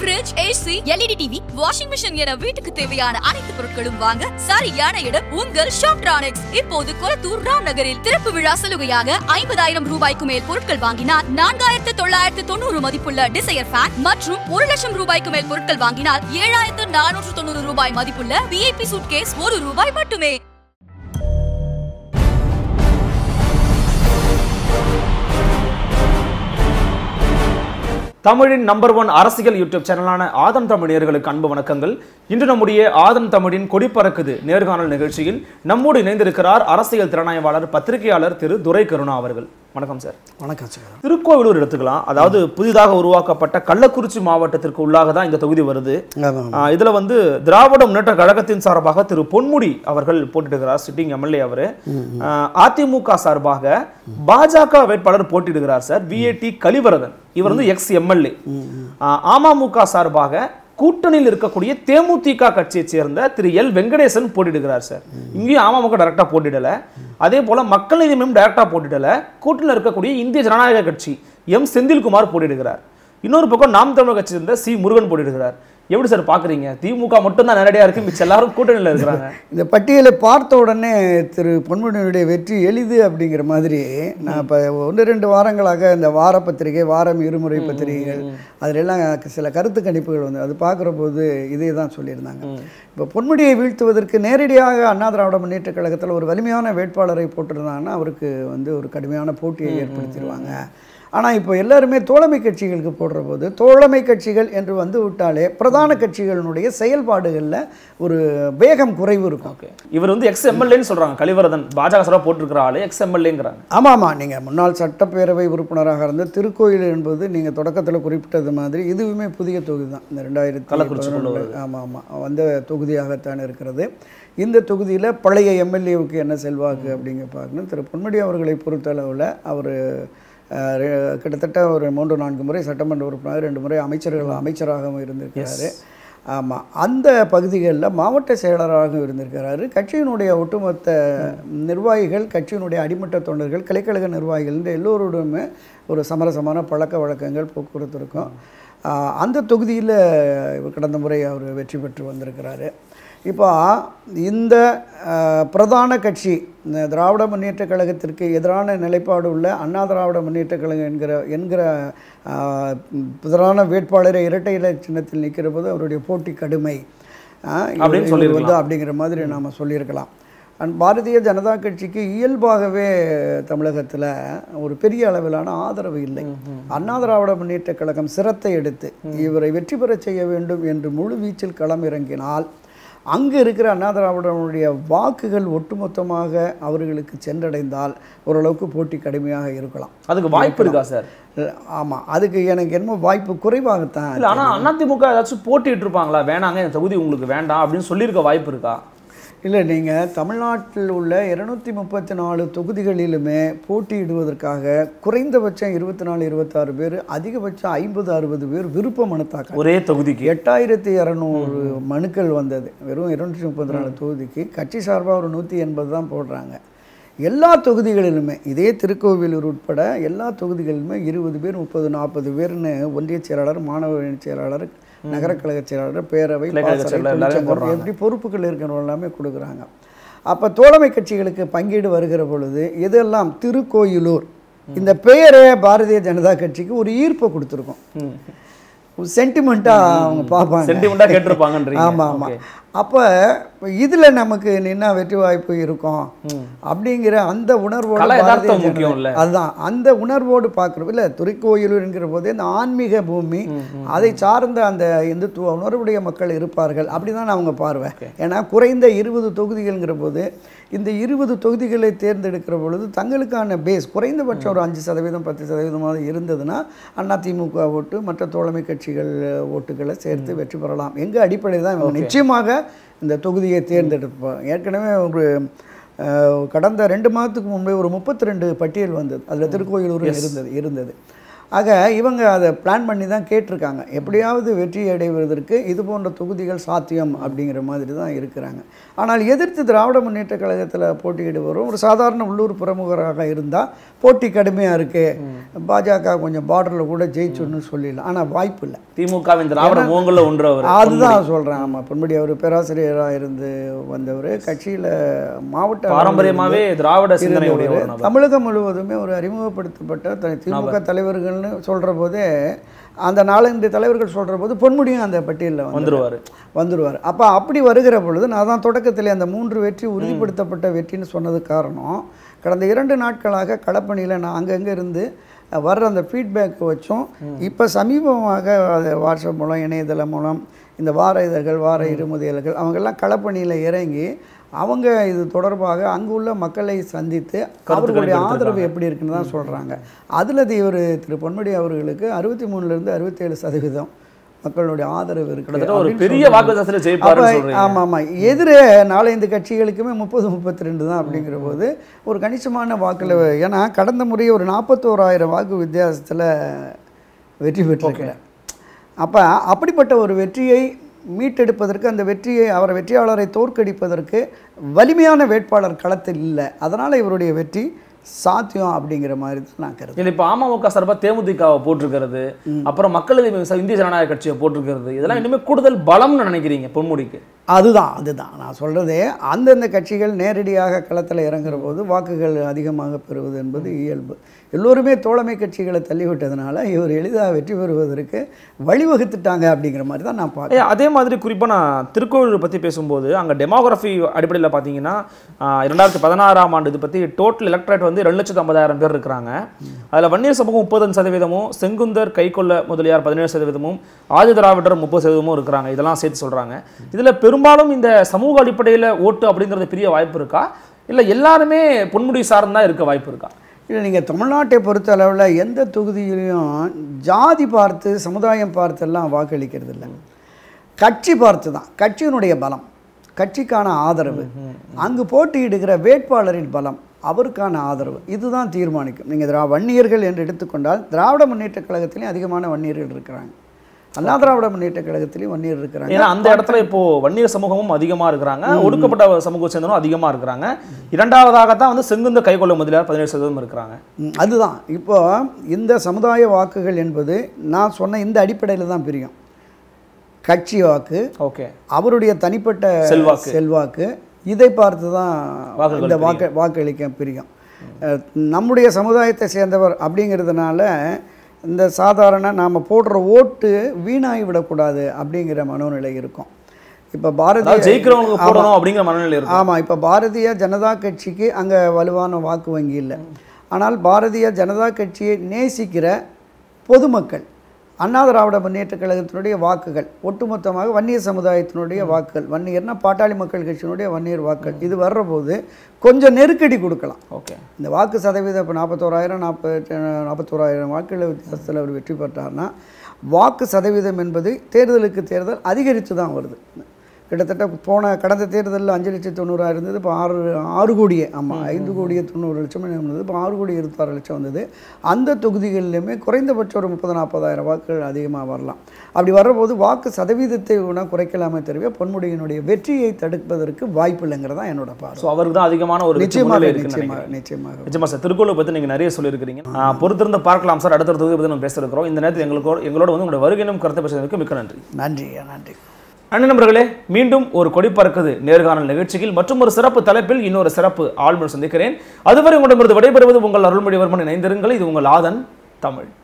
Fridge AC LED TV washing machine என வீட்டுக்கு தேவையான அனைத்து பொருட்களும் வாங்க சரியான இடம் உங்கள் ஷாப்ட்ரானிக்ஸ் இப்போது கொளத்தூர் ராம் நகரில் திறப்பு விழா சலுகையாக ஐம்பதாயிரம் ரூபாய்க்கு மேல் பொருட்கள் வாங்கினால் நான்காயிரத்து தொள்ளாயிரத்து தொண்ணூறு மதிப்புள்ள டிசையர் ஃபேன் மற்றும் ஒரு லட்சம் ரூபாய்க்கு மேல் பொருட்கள் வாங்கினால் ஏழாயிரத்து நானூற்று தொண்ணூறு ரூபாய் மதிப்புள்ள விஐபி சூட்கேஸ் ஒரு ரூபாய் மட்டுமே தமிழின் நம்பர் ஒன் அரசியல் யூடியூப் சேனலான ஆதன் தமிழர்களுக்கு அன்பு வணக்கங்கள் இன்று நம்முடைய ஆதன் தமிழின் கொடி பறக்குது நேர்காணல் நிகழ்ச்சியில் நம்மோடு இணைந்திருக்கிறார் அரசியல் திறனாய்வாளர் பத்திரிகையாளர் திரு துரை கருணா அவர்கள் வணக்கம் சார் வணக்கம் சார் திருக்கோவிலூர் எடுத்துக்கலாம் அதாவது புதிதாக உருவாக்கப்பட்ட கள்ளக்குறிச்சி மாவட்டத்திற்கு உள்ளாக தான் இந்த தொகுதி வருது ஆமாம் ஆ, இதுல வந்து திராவிட முன்னேற்ற கழகத்தின் சார்பாக திரு பொன்முடி அவர்கள் போட்டியிடுகிறார் சிட்டிங் எம்எல்ஏ அவரு ஆ, அதிமுக சார்பாக பாஜக வேட்பாளர் போட்டியிடுகிறார் சார் விஏடி கலிவரதன் இவர் வந்து எக்ஸ் எம்எல்ஏ அமமுக சார்பாக கூட்டணியில் இருக்கக்கூடிய தேமுதிக கட்சியைச் சேர்ந்த திரு எல் வெங்கடேசன் போட்டியிடுகிறார் சார் இங்கேயும் அமமுக டைரக்டா போட்டியிடல அதே போல மக்கள் நீதி மையம் டைரக்டா போட்டியிடல கூட்டணியில் இருக்கக்கூடிய இந்திய ஜனநாயக கட்சி எம் செந்தில்குமார் போட்டியிடுகிறார் இன்னொரு பக்கம் நாம் தமிழர் கட்சி சேர்ந்த சி முருகன் போட்டியிடுகிறார் எப்படி சார் பாக்குறீங்க திமுக மட்டும் தான் நேரடியா இருக்கு மிச்ச எல்லாரும் கூட்டணியில் இருக்கிறாங்க இந்த பட்டியலை பார்த்த உடனே திரு பொன்முடியினுடைய வெற்றி எளிது அப்படிங்கிற மாதிரி நான் இப்போ ஒன்று ரெண்டு வாரங்களாக இந்த வார பத்திரிகை வாரம் இருமுறை பத்திரிகைகள் அதிலெல்லாம் சில கருத்து கணிப்புகள் வந்து அது பார்க்குற போது இதே தான் சொல்லியிருந்தாங்க இப்போ பொன்முடியை வீழ்த்துவதற்கு நேரடியாக அண்ணா திராவிட முன்னேற்ற கழகத்தில் ஒரு வலிமையான வேட்பாளரை போட்டிருந்தாங்கன்னா அவருக்கு வந்து ஒரு கடுமையான போட்டியை ஏற்படுத்திடுவாங்க ஆனால் இப்போ எல்லாருமே தோழமை கட்சிகளுக்கு போடுற போது தோழமை கட்சிகள் என்று வந்து விட்டாலே பிரதான கட்சிகளினுடைய செயல்பாடுகளில் ஒரு வேகம் குறைவு இருக்கும் ஓகே இவர் வந்து எக்ஸ் எம்எல்ஏன்னு சொல்றாங்க கலிவரதன் பாஜக சார்பா போட்டிருக்கிற ஆளு எக்ஸ் எம்எல்ஏங்கிறாங்க ஆமாம் ஆமாம் நீங்கள் முன்னாள் சட்டப்பேரவை உறுப்பினராக இருந்த திருக்கோயில் என்பது நீங்கள் தொடக்கத்தில் குறிப்பிட்டது மாதிரி இதுவுமே புதிய தொகுதி தான் இந்த ரெண்டாயிரத்தி கள்ளக்குறிச்சிக்குள்ள பதினொன்று ஆமாம் ஆமாம் வந்த தொகுதியாகத்தான் இருக்கிறது இந்த தொகுதியில் பழைய எம்எல்ஏவுக்கு என்ன செல்வாக்கு அப்படிங்க பார்க்கணும் திரு பொன்முடி அவர்களை பொறுத்தளவில் அவர் கிட்டத்தட்ட ஒரு மூன்று நான்கு முறை சட்டமன்ற உறுப்பினர் ரெண்டு முறை அமைச்சர்கள் அமைச்சராகவும் இருந்திருக்கிறாரு ஆமாம் அந்த பகுதிகளில் மாவட்ட செயலராகவும் இருந்திருக்கிறாரு கட்சியினுடைய ஒட்டுமொத்த நிர்வாகிகள் கட்சியினுடைய அடிமட்ட தொண்டர்கள் கிளைக்கழக நிர்வாகிகள் இந்த எல்லோருடமே ஒரு சமரசமான பழக்க வழக்கங்கள் போக்குவரத்து இருக்கும் ஆஹ் அந்த தொகுதியில் இவர் கடந்த முறை அவர் வெற்றி பெற்று வந்திருக்கிறாரு இப்போ இந்த ஆஹ், பிரதான கட்சி இந்த திராவிட முன்னேற்ற கழகத்திற்கு எதிரான நிலைப்பாடு உள்ள அண்ணா திராவிட முன்னேற்ற கழகம் என்கிற என்கிற ஆஹ், பிரதான வேட்பாளரை இரட்டை இலை சின்னத்தில் நிற்கிற போது அவருடைய போட்டி கடுமை ஆஹ், இவர் அப்படின்னு இவர் சொல்லியிருக்கலாம். வந்து அப்படிங்கிற மாதிரி நாம் சொல்லியிருக்கலாம் அண்ட் பாரதிய ஜனதா கட்சிக்கு இயல்பாகவே தமிழகத்தில் ஒரு பெரிய அளவிலான ஆதரவு இல்லை அண்ணா திராவிட முன்னேற்ற கழகம் சிரத்தை எடுத்து இவரை வெற்றி பெறச் செய்ய வேண்டும் என்று முழு வீச்சில் களம் இறங்கினால் அங்கு இருக்கிற அண்ணா திராவிடனுடைய வாக்குகள் ஒட்டுமொத்தமாக அவர்களுக்கு சென்றடைந்தால் ஓரளவுக்கு போட்டி கடுமையாக இருக்கலாம் அதுக்கு வாய்ப்பு இருக்கா சார் ஆமாம் அதுக்கு எனக்கு என்னமோ வாய்ப்பு குறைவாகத்தான் இல்ல ஆனா அதிமுக ஏதாச்சும் போட்டிட்டு இருப்பாங்களா வேணாங்க இந்த தொகுதி உங்களுக்கு வேண்டாம் அப்படின்னு சொல்லியிருக்க வாய்ப்பு இருக்கா இல்லை நீங்கள் தமிழ்நாட்டில் உள்ள இருநூத்தி முப்பத்தி நாலு தொகுதிகளிலுமே போட்டியிடுவதற்காக குறைந்தபட்சம் இருபத்தி நாலு இருபத்தாறு பேர் அதிகபட்சம் ஐம்பது அறுபது பேர் விருப்ப மனு தாக்கல் ஒரே தொகுதிக்கு எட்டாயிரத்தி இரநூறு மனுக்கள் வந்தது வெறும் இருநூற்றி முப்பத்தி நாலு தொகுதிக்கு கட்சி சார்பாக ஒரு நூற்றி எண்பது தான் போடுறாங்க எல்லா தொகுதிகளிலுமே இதே திருக்கோவிலூர் உட்பட எல்லா தொகுதிகளிலுமே இருபது பேர் முப்பது நாற்பது பேர்னு ஒன்றிய செயலாளர் மாணவ அணி செயலாளர் நகர கழக செயலாளர் பேரவை கிளைக்கழக பாசறை, செயலாளர் எல்லாரும் தொழிற்சங்கம் போடுறாங்க. எப்படி பொறுப்புகள் இருக்கிறவங்க எல்லாமே கொடுக்குறாங்க அப்போ தோழமை கட்சிகளுக்கு பங்கீடு வருகிற பொழுது இதெல்லாம் திருக்கோயிலூர் இந்த பெயரே பாரதிய ஜனதா கட்சிக்கு ஒரு ஈர்ப்பை கொடுத்துருக்கும் சென்டிமெண்ட்டாக அவங்க பார்ப்பாங்க சென்டிமெண்டா கேட்டிருப்பாங்கன்றீங்க ஆமாம் ஆமாம் Okay. அப்போ இதில் நமக்கு என்ன வெற்றி வாய்ப்பு இருக்கும் அப்படிங்கிற அந்த உணர்வோடு கலை பாரதிய யதார்த்தம் ஜனதா- முக்கியம் இல்ல? அதுதான் அந்த உணர்வோடு பார்க்குறோம் இல்லை துறைக்கோயிலுங்கிற போதே இந்த ஆன்மீக பூமி அதை சார்ந்த அந்த இந்துத்துவ உணர்வுடைய மக்கள் இருப்பார்கள் அப்படிதான் அவங்க பார்வை ஏன்னா குறைந்த இருபது தொகுதிகள்ங்கிற போது இந்த இருபது தொகுதிகளை தேர்ந்தெடுக்கிற பொழுது தங்களுக்கான பேஸ் குறைந்தபட்சம் ஒரு அஞ்சு சதவீதம் பத்து சதவீதமாக இருந்ததுன்னா அண்ணா திமுக ஓட்டு மற்ற தோழமை கட்சிகள் ஓட்டுகளை சேர்த்து வெற்றி பெறலாம் எங்க அடிப்படையில் தான் இவங்க நிச்சயமாக இந்த தொகுதியை தேர்ந்தெடுப்பாங்க ஏற்கனவே ஒரு அஹ், கடந்த ரெண்டு மாதத்துக்கு முன்பே ஒரு முப்பத்தி ரெண்டு பட்டியல் வந்தது அதில் திருக்கோயிலூர் இருந்தது இருந்தது ஆக இவங்க அதை பிளான் பண்ணி தான் கேட்டிருக்காங்க எப்படியாவது வெற்றி அடைவதற்கு இது போன்ற தொகுதிகள் சாத்தியம் அப்படிங்கிற மாதிரி தான் இருக்கிறாங்க ஆனால் எதிர்த்து திராவிட முன்னேற்ற கழகத்தில் போட்டியிடுவரும் ஒரு சாதாரண உள்ளூர் பிரமுகராக இருந்தால் போட்டி கடுமையாக இருக்குது பாஜக கொஞ்சம் பார்டரில் கூட ஜெயிச்சுன்னு சொல்லிடலாம் ஆனால் வாய்ப்பு இல்லை திமுகவின் திராவிட முகங்கள்ல ஒன்று அவர் அதுதான் சொல்கிறேன் ஆமாம் பொன்முடி அவர் பேராசிரியராக இருந்து வந்தவர் கட்சியில் மாவட்ட அளவில் பாரம்பரியமாவே திராவிட சிந்தனையுடைய ஒரு இருந்தவர். நபர் தமிழகம் முழுவதுமே ஒரு அறிமுகப்படுத்தப்பட்ட த- திமுக தலைவர்கள்னு சொல்கிற போதே அந்த நாலஞ்சு தலைவர்கள் சொல்கிற போது பொன்முடியும் அந்த பட்டியலில் வந்து வந்துருவாரு வந்துடுவார் அப்போ அப்படி வருகிற பொழுது நான் தான் தொடக்கத்தில் அந்த மூன்று வெற்றி உறுதிப்படுத்தப்பட்ட வெற்றின்னு சொன்னது காரணம் கடந்த இரண்டு நாட்களாக களப்பணியில் நான் அங்கங்கே இருந்து அஹ், வர்ற அந்த ஃபீட்பேக் வச்சோம் இப்போ சமீபமாக அது வாட்ஸ்அப் மூலம் இணையதளம் மூலம் இந்த வார இதழ்கள் வார இருமுதியல்கள் அவங்கெல்லாம் களப்பணியில் இறங்கி அவங்க இது தொடர்பாக அங்குள்ள மக்களை சந்தித்து அவர்களுடைய ஆதரவு எப்படி இருக்குன்னு தான் சொல்கிறாங்க அதில் இவர் திரு பொன்முடி அவர்களுக்கு அறுபத்தி மூணுலேருந்து அறுபத்தேழு சதவீதம் மக்களுடைய ஆதரவு இருக்கு கிட்டத்தட்ட ஒரு அப்படின்னு பெரிய சொல்றாங்க. வாக்குதாசல ஜெயிப்பாருன்னு அப்ப- சொல்றீங்க ஆமா ஆமா எதிரே நாலஞ்சு கட்சிகளுக்குமே முப்பது முப்பத்தி ரெண்டு தான் அப்படிங்கிற போது ஒரு கணிசமான வாக்குல ஏன்னா கடந்த முறை ஒரு நாற்பத்தோராயிரம் வாக்கு வித்தியாசத்துல வெற்றி பெற்றிருக்கிறேன் அப்ப அப்படிப்பட்ட ஒரு வெற்றியை மீட்டெடுப்பதற்கு அந்த வெற்றியை அவரை வெற்றியாளரை தோற்கடிப்பதற்கு வலிமையான வேட்பாளர் களத்தில் இல்லை அதனால இவருடைய வெற்றி சாத்தியம் அப்படிங்கிற மாதிரி தான் நான் கருது இல்ல இப்ப அமமுக சார்பா தேமுதிகவை போட்டிருக்கிறது அப்புறம் மக்கள் நீதி ச- இந்திய ஜனநாயக கட்சியை போட்டிருக்கிறது இதெல்லாம் இனிமே கூடுதல் பலம்னு நினைக்கிறீங்க பொன்முடிக்கு அதுதான் அதுதான் நான் சொல்கிறதே அந்தந்த கட்சிகள் நேரடியாக களத்தில் இறங்குற போது வாக்குகள் அதிகமாக பெறுவது என்பது இயல்பு எல்லோருமே தோழமை கட்சிகளை தள்ளிவிட்டதுனால இவர் எளிதாக வெற்றி பெறுவதற்கு வழிவகுத்துட்டாங்க அப்படிங்கிற மாதிரி தான் நான் பார்க்குறேன் ஏ, அதே மாதிரி குறிப்பா நான் திருக்கோவிலூர் பத்தி பேசும்போது அங்க டெமோகிராஃபி அடிப்படையில் பார்த்தீங்கன்னா இரண்டாயிரத்தி பதினாறாம் ஆண்டு இது பத்தி டோட்டல் எலக்ட்ரேட் வந்து ரெண்டு லட்சத்து ஐம்பதாயிரம் பேர் இருக்கிறாங்க அதுல வன்னியர் சமூகம் முப்பது சதவீதமும் செங்குந்தர் கைக்கொள்ள முதலியார் பதினேழு சதவீதமும் ஆதி திராவிடர் முப்பது சதவீதமும் இருக்கிறாங்க இதெல்லாம் சேர்த்து சொல்றாங்க இதுல பெரும்பாலும் இந்த சமூக அடிப்படையில ஓட்டு அப்படிங்கிறது பெரிய வாய்ப்பு இருக்கா இல்ல எல்லாருமே பொன்முடி சார்ந்தா இருக்க வாய்ப்பு இருக்கா இல்லை நீங்கள் தமிழ்நாட்டை பொறுத்த அளவில் எந்த தொகுதியிலையும் ஜாதி பார்த்து சமுதாயம் பார்த்தெல்லாம் வாக்களிக்கிறது இல்லை கட்சி பார்த்து தான் கட்சியினுடைய பலம் கட்சிக்கான ஆதரவு அங்கு போட்டியிடுகிற வேட்பாளரின் பலம் அவருக்கான ஆதரவு இதுதான் தீர்மானிக்கும் நீங்கள் திரா வன்னியர்கள் என்று எடுத்துக்கொண்டால் திராவிட முன்னேற்ற கழகத்திலையும் அதிகமான வன்னியர்கள் இருக்கிறாங்க அண்ணா திராவிட முன்னேற்ற கழகத்திலையும் வன்னியர் இருக்கிறாங்க ஏன்னா அந்த இடத்துல இப்போ வன்னியர் சமூகமும் அதிகமா இருக்கிறாங்க ஒடுக்கப்பட்ட சமூகம் சேர்ந்தவரும் அதிகமா இருக்கிறாங்க இரண்டாவதாகத்தான் வந்து செங்குந்த கைகொள்ள முதலியார் பதினேழு சதவீதம் இருக்கிறாங்க ம், அதுதான் இப்போ இந்த சமுதாய வாக்குகள் என்பது நான் சொன்ன இந்த அடிப்படையில் தான் பிரியும் கட்சி வாக்கு ஓகே அவருடைய தனிப்பட்ட செல்வாக்கு. செல்வாக்கு இதை பார்த்து தான் வாக்குகள் இந்த வாக்கு வாக்களிக்க பிரியும் அஹ், நம்முடைய சமுதாயத்தை சேர்ந்தவர் அப்படிங்கிறதுனால இந்த சாதாரண நாம் போடுற ஓட்டு வீணாகி விடக்கூடாது அப்படிங்கிற மனோநிலை இருக்கும் இப்போ அதாவது பாரதிய ஜெயிக்கிறவங்களுக்கு போடணும் அப்படிங்கிற மனநிலை இருக்கும் ஆமாம் இப்போ பாரதிய ஜனதா கட்சிக்கு அங்கே வலுவான வாக்கு வங்கி இல்லை ஆனால் பாரதிய ஜனதா கட்சியை நேசிக்கிற பொதுமக்கள் அண்ணா திராவிட முன்னேற்ற கழகத்தினுடைய வாக்குகள் ஒட்டுமொத்தமாக வன்னியர் சமுதாயத்தினுடைய வாக்குகள் வன்னியர்னா பாட்டாளி மக்கள் கட்சியினுடைய வன்னியர் வாக்குகள் இது வர்ற போது கொஞ்சம் நெருக்கடி கொடுக்கலாம் ஓகே இந்த வாக்கு சதவீதம் இப்போ நாற்பத்தோராயிரம் நாற்பத்தி நாற்பத்தோராயிரம் வாக்குகள் வித்தியாசத்தில் அவர் வெற்றி பெற்றார்னா வாக்கு சதவீதம் என்பது தேர்தலுக்கு தேர்தல் அதிகரித்து தான் வருது கிட்டத்தட்ட போன கடந்த தேர்தலில் அஞ்சு லட்சத்தி தொண்ணூறாயிரம் இருந்தது இப்போ ஆறு ஆறு கோடியே ஆமாம் ஐந்து கோடியே தொண்ணூறு லட்சம் இருந்தது இப்போ ஆறு கோடி இருபத்தாறு லட்சம் வந்தது அந்த தொகுதிகளிலுமே குறைந்தபட்சம் ஒரு முப்பது நாற்பதாயிரம் வாக்குகள் அதிகமாக வரலாம் அப்படி வர்றபோது வாக்கு சதவீதத்தை வேணால் குறைக்கலாமே தவிர பொன்முடியினுடைய வெற்றியை தடுப்பதற்கு வாய்ப்பு இல்லைங்கிறது தான் என்னோட பார்வை ஸோ அவருக்கு தான் அதிகமான ஒரு வெற்றி நிச்சயமாக முன்னிலை இருக்குன்னு நிச்சயமாக நினைக்கிறேன் நிச்சயமாக நிச்சயமா சார் திருக்கோளை பற்றி நீங்கள் நிறைய சொல்லியிருக்கிறீங்க ஆ, பொறுத்திருந்து பார்க்கலாம் சார் அடுத்த தொகுதி பற்றி நம்ம பேச இருக்கிறோம் இந்த நேரத்தில் எங்களோட எங்களோட வந்து உங்களோட வருகையினும் கருத்தை பேசுறதுக்கு மிக்க நன்றி நன்றி நன்றி அண்ணன் நண்பர்களே மீண்டும் ஒரு கொடி பறக்குது நேர்காணல் நிகழ்ச்சியில் மற்றும் ஒரு சிறப்பு தலைப்பில் இன்னொரு சிறப்பு ஆளுநர் சந்திக்கிறேன் அதுவரை உங்களிடமிருந்து விடைபெறுவது உங்கள் அருள்மொழிவர்மன் இணைந்திருங்கள் இது உங்கள் ஆதன் தமிழ்